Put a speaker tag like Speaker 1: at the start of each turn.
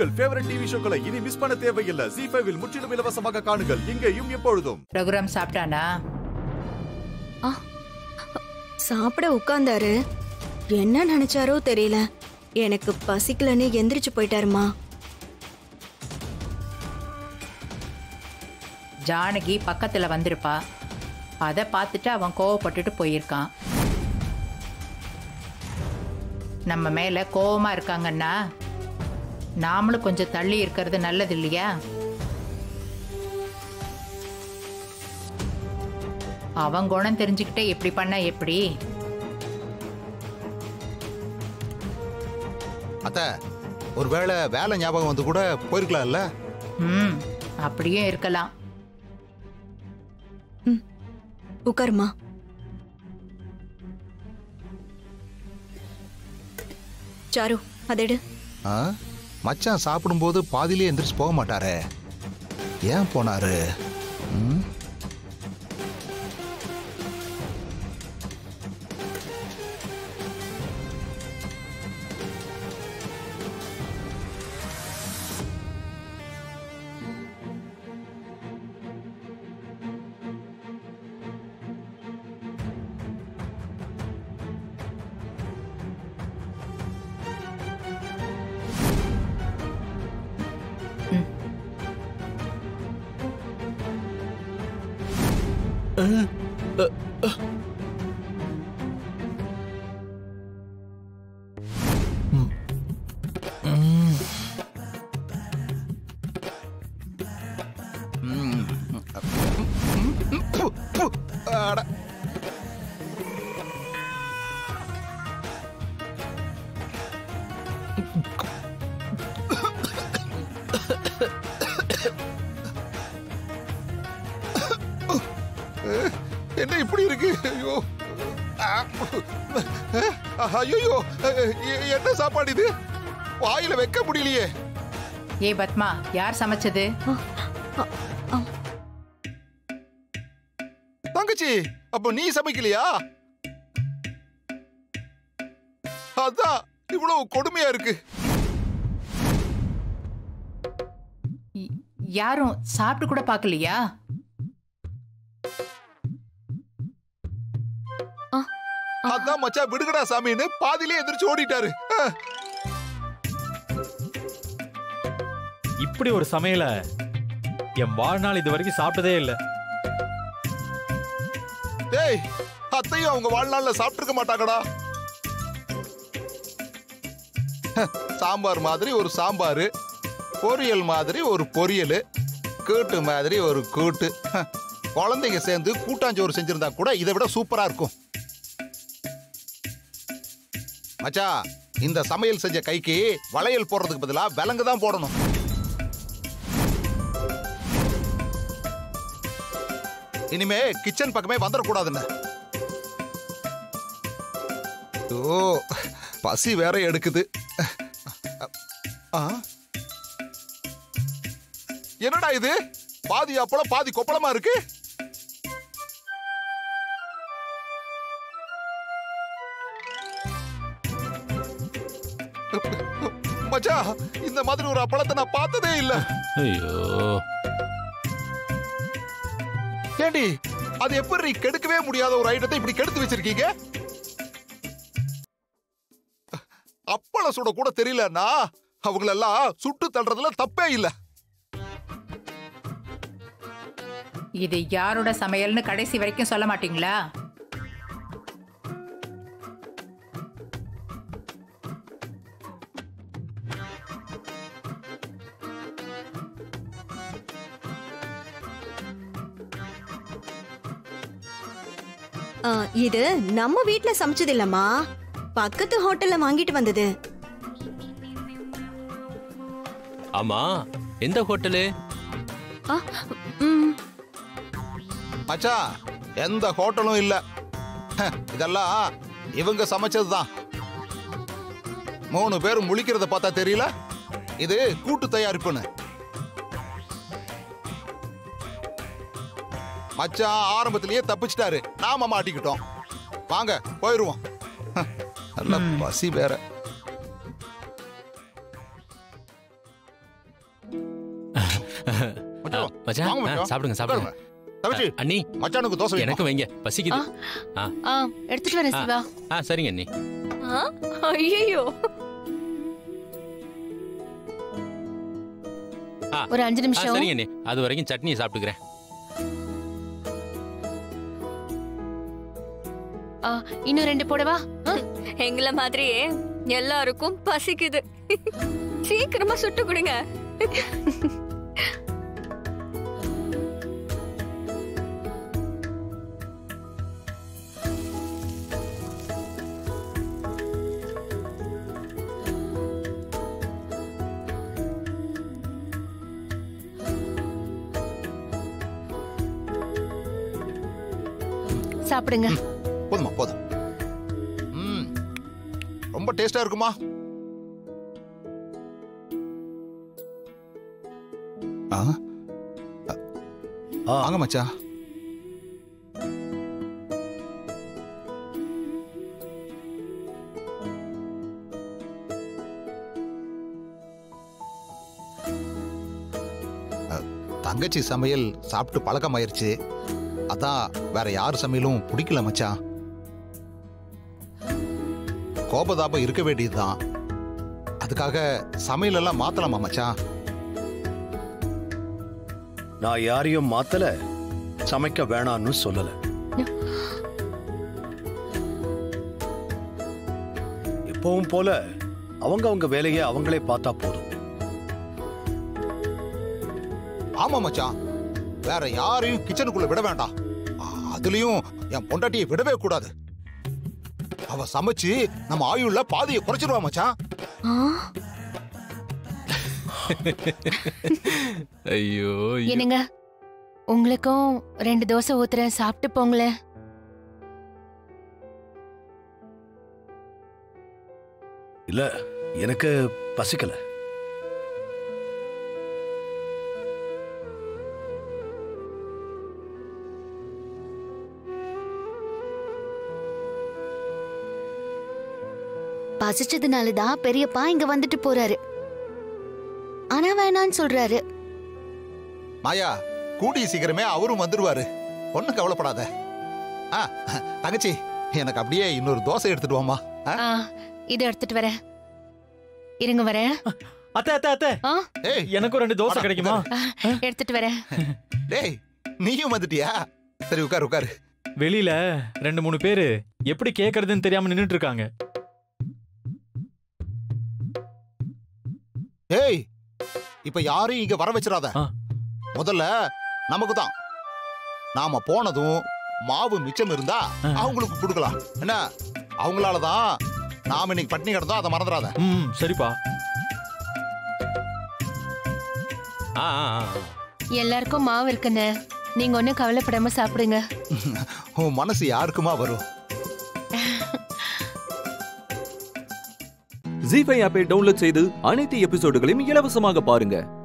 Speaker 1: உங்கள் favourite TV ஷோக்களை இனி miss பண்ண தேவையில்லை ஜி ஃபைவில் முற்றிலும் இலவசமாக காணுங்கள் இங்கேயும் எப்பொழுதும்
Speaker 2: ரகுராம் சாப்பிட்டானா
Speaker 3: சாப்பிட உட்கார்ந்தாரு என்ன நினைச்சாரோ தெரியல எனக்கு பசிக்கலன்னு எந்திரிச்சு போயிட்டாருமா
Speaker 2: ஜானகி பக்கத்துல வந்திருப்பா அதை பார்த்துட்டு அவன் கோவப்பட்டுட்டு போயிருக்கான் நம்ம மேல கோவமா இருக்காங்கன்னா நாமளும் கொஞ்சம் தள்ளி இருக்கிறது நல்லது இல்லையா அவன் குணம் தெரிஞ்சுக்கிட்டே இப்படி பண்ண எப்படி
Speaker 4: அத்த ஒருவேளை வேலை ஞாபகம் வந்து கூட போயிருக்கலாம்ல
Speaker 2: ம் அப்படியும் இருக்கலாம்
Speaker 3: உட்காருமா சாரு அதெடு
Speaker 4: ஆ? மச்சான் சாப்பிடும்போது பாதியிலே எந்திரிச்சு போக மாட்டாரே ஏன் போனாரு ம்? ம். பு, பு. அட. என்ன இப்படி இருக்கு ஐயோ ஐயோ என்ன சாப்பாடு இது வாயில வைக்க முடியலையே
Speaker 2: ஏ பத்மா யார் சமைச்சது
Speaker 4: தங்கச்சி அப்ப நீ சமைக்கலையா அதான் இவ்வளவு கொடுமையா இருக்கு
Speaker 2: ய- யாரும் சாப்பிட்டு கூட பார்க்கலையா
Speaker 4: அதான் மச்சான் விடுகடா சாமின்னு பாதியிலே எந்திரிச்சு ஓடிட்டாரு அஹ்,
Speaker 5: இப்படி ஒரு சமையல என் வாழ்நாள் இது வரைக்கும் சாப்பிட்டதே இல்லை
Speaker 4: டேய் அத்தையும் அவங்க வாழ்நாள்ல சாப்பிட்டிருக்க மாட்டாங்கடா ஹ, சாம்பார் மாதிரி ஒரு சாம்பார் பொரியல் மாதிரி ஒரு பொரியல் கூட்டு மாதிரி ஒரு கூட்டு ஹ, குழந்தைங்க சேர்ந்து கூட்டாஞ்சோறு செஞ்சிருந்தா கூட இதை விட சூப்பரா இருக்கும் மச்சா இந்த சமையல் செஞ்ச கைக்கு வளையல் போடுறதுக்கு பதிலா விலங்கு தான் போடணும் இனிமே கிச்சன் பக்கமே வந்துடக்கூடாதுன்னு ஓ பசி வேற எடுக்குது ஆ? என்னடா இது பாதி அப்பளம் பாதி கொப்பளமா இருக்கு மச்சா இந்த மாதிரி ஒரு அப்பளத்தை நான் பார்த்ததே இல்ல
Speaker 5: ஐயோ
Speaker 4: ஏண்டி அது எப்படி கெடுக்கவே முடியாத ஒரு ஐட்டத்தை இப்படி கெடுத்து வச்சிருக்கீங்க அப்பள சுட கூட தெரியலன்னா அவங்களெல்லாம் சுட்டு தள்ளுறதுல தப்பே இல்ல
Speaker 2: இது யாரோட சமையல்னு கடைசி வரைக்கும் சொல்ல மாட்டீங்களா
Speaker 3: ஆ, இது நம்ம வீட்ல சமைச்சது இல்லம்மா பக்கத்து ஹோட்டல்ல வாங்கிட்டு வந்தது
Speaker 6: ஆமா எந்த ஹோட்டலு
Speaker 3: ஆ, ம்,
Speaker 4: மச்சான் எந்த ஹோட்டலும் இல்ல ஹ, இதெல்லாம் இவங்க சமைச்சதுதான் மூணு பேரும் முழிக்கிறத பார்த்தா தெரியல இது கூட்டு தயாரிப்புன்னு மச்சான் ஆரம்பத்திலேயே தப்பிச்சிட்டாரு நாம மாட்டிக்கிட்டோம் வாங்க போயிருவோம் ஹ, நல்ல பசி வேற மச்சான்,
Speaker 6: மச்சான்
Speaker 4: வாங்க
Speaker 6: ஆ,
Speaker 4: மச்சான்.
Speaker 6: சாப்பிடுங்க சாப்பிடுங்க
Speaker 4: உட்காருங்க. தங்கச்சி
Speaker 6: அண்ணி
Speaker 4: மச்சானுக்கு தோசை வேணுமா?
Speaker 6: எனக்கு வைங்க பசிக்குது ஆ
Speaker 7: ஆ எடுத்துட்டு வரேன் சிவா
Speaker 6: ஆ சரிங்க அண்ணி
Speaker 3: ஐயோ
Speaker 7: ஒரு அஞ்சு
Speaker 6: ஆ
Speaker 7: நிமிஷம்
Speaker 6: சரிங்க அண்ணி அது வரைக்கும் சட்னியை சாப்பிட்டுக்கிறேன்
Speaker 7: ஆ, இன்னும் ரெண்டு போடவா ஆ,
Speaker 3: எங்கள மாதிரியே எல்லாருக்கும் பசிக்குது சீக்கிரமா சுட்டு கொடுங்க
Speaker 7: சாப்பிடுங்க
Speaker 4: போதுமா போதும் ம் ரொம்ப டேஸ்டா இருக்குமா ஆ
Speaker 8: ஆ.
Speaker 4: வாங்க மச்சான் அ, தங்கச்சி சமையல் சாப்பிட்டு பழக்கமாயிருச்சு அதான் வேற யார் சமையலும் பிடிக்கல மச்சான் கோபதாபம் இருக்க வேண்டியதுதான் அதுக்காக சமையல் எல்லாம் மாத்தலாமா மச்சான்
Speaker 8: நான் யாரையும் மாத்தல சமைக்க வேணாம்னு சொல்லல எப்பவும் போல அவங்க அவங்க வேலையை அவங்களே பார்த்தா போதும்
Speaker 4: ஆமா மச்சான் வேற யாரையும் கிச்சனுக்குள்ள விட வேண்டாம் ஆ, அதுலயும் என் பொண்டாட்டியை விடவே கூடாது அவ சமைச்சு நம்ம ஆயுள்ல பாதியை குறைச்சிருவா மச்சான்
Speaker 6: ஐயோ ஐயோ.
Speaker 7: என்னங்க உங்களுக்கும் ரெண்டு தோசை ஊத்துறேன் சாப்பிட்டு போங்களேன்
Speaker 8: இல்ல எனக்கு பசிக்கல
Speaker 9: பசிச்சதுனால தான் பெரியப்பா இங்க வந்துட்டு போறாரு ஆனா வேணான்னு சொல்றாரு
Speaker 4: மாயா கூடிய சீக்கிரமே அவரும் வந்துருவாரு ஒண்ணும் கவலைப்படாத ஆ தங்கச்சி எனக்கு அப்படியே இன்னொரு தோசை எடுத்துட்டு வாமா ஆ?
Speaker 7: ஆ இதை எடுத்துட்டு வரேன் இருங்க வரேன்
Speaker 5: அத்தை அத்தை அத்தை
Speaker 7: ஆ
Speaker 4: ஏய்
Speaker 5: எனக்கும் ரெண்டு தோசை
Speaker 4: வாடா,
Speaker 5: கிடைக்குமா
Speaker 7: ஆ, எடுத்துட்டு வரேன்
Speaker 4: டேய் நீயும் வந்துட்டியா சரி உட்காரு உட்காரு
Speaker 5: வெளியில ரெண்டு மூணு பேரு எப்படி கேக்குறதுன்னு தெரியாம நின்னுட்டு இருக்காங்க
Speaker 4: ஏய் இப்ப யாரையும் இங்க வர வச்சிடாத
Speaker 5: ஆ.
Speaker 4: முதல்ல நமக்கு தான் நாம போனதும் மாவு மிச்சம் இருந்தா
Speaker 5: ஆ.
Speaker 4: அவங்களுக்கு கொடுக்கலாம் என்ன அவங்களால தான் நாம இன்னைக்கு பட்டினி கிடந்தோம் அதை மறந்துடாத
Speaker 5: ம் சரிப்பா
Speaker 6: ஆ ஆ, ஆ, ஆ.
Speaker 7: எல்லாருக்கும் மாவு இருக்குன்னு நீங்க ஒன்றும் கவலைப்படாம சாப்பிடுங்க
Speaker 4: உன் மனசு யாருக்குமா வரும்
Speaker 10: ஜி ஃபைவ் ஆப்பை டவுன்லோட் செய்து அனைத்து எபிசோடுகளையும் இலவசமாக பாருங்க